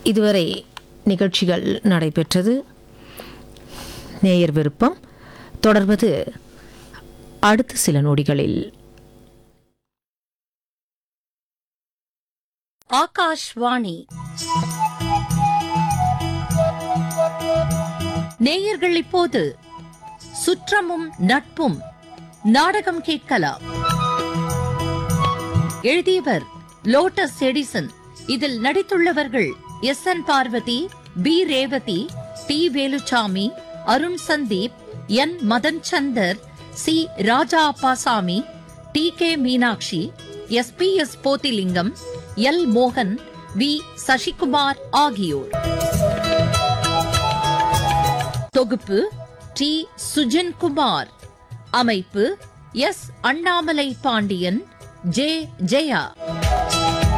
இதுவரை நிகழ்ச்சிகள் நடைபெற்றது நேயர் விருப்பம் தொடர்வது அடுத்த சில நொடிகளில் ஆகாஷ்வாணி நேயர்கள் இப்போது சுற்றமும் நட்பும் நாடகம் கேட்கலாம் எழுதியவர் லோட்டஸ் எடிசன் இதில் நடித்துள்ளவர்கள் S N Parvathi P Revathi T Veluchami Arun Sandeep N Madan Chandar C Raja Appasami T K Meenakshi S P S Pothilingam L மோகன் வி சசிகுமார் ஆகியோர் தொகுப்பு டி சுஜன் குமார் அமைப்பு எஸ் அண்ணாமலை பாண்டியன் ஜே ஜெயா